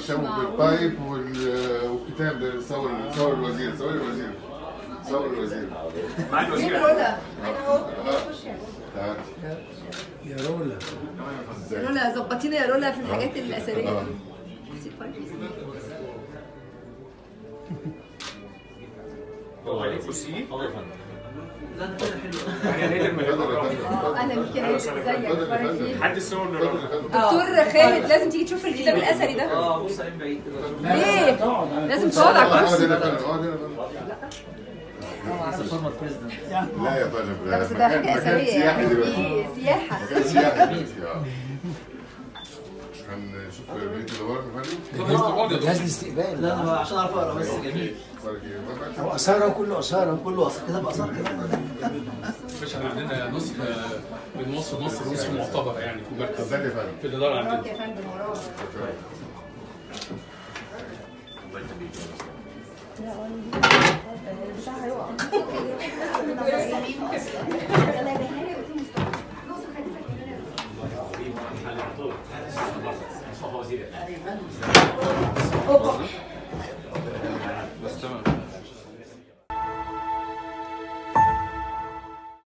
كتابه معقول. بالطيب وال- والكتاب ده صور صور الوزير صور الوزير صور الوزير مع الوزير رولا تعال يا رولا ازاي رولا ظبطينا يا رولا في الحاجات الاثريه آه. بصي كويس. هو عليه كرسي الله يفندم لا ده كده حلو يعني نادر من اتفضل يا الأوراق. فندم اه اهلا بيك يا هند ازيك اتفضل يا اخبارك فندم. ايه حد الصور من اتفضل يا الأوراق. فندم دكتور خالد لازم تيجي تشوف الكتاب الاثري ده اه بص عين بعيد كده ليه لازم تقعد على اقعد الكرسي هنا يا فندم اقعد هنا يا فندم حسب فورمة بريزدنت لا يا فندم لا بس ده مكان- حاجه مكان اثريه سياحي يعني دلوقتي دي سياحه مكان سياحي دلوقتي اه هنشوف بيت الورق يا فندم جهاز الاستقبال لا انا عشان اعرف اقرا بس جميل بارك الله هو اثاره كله اثاره كله اصلا كتاب اثار كمان مش احنا عندنا نسخة من مصر مصر نسخة معتبرة يعني في المركز ازيك يا فندم في الإدارة وراك عندنا يا فندم وراك البتاع هيقع مصطفى وزير اوبا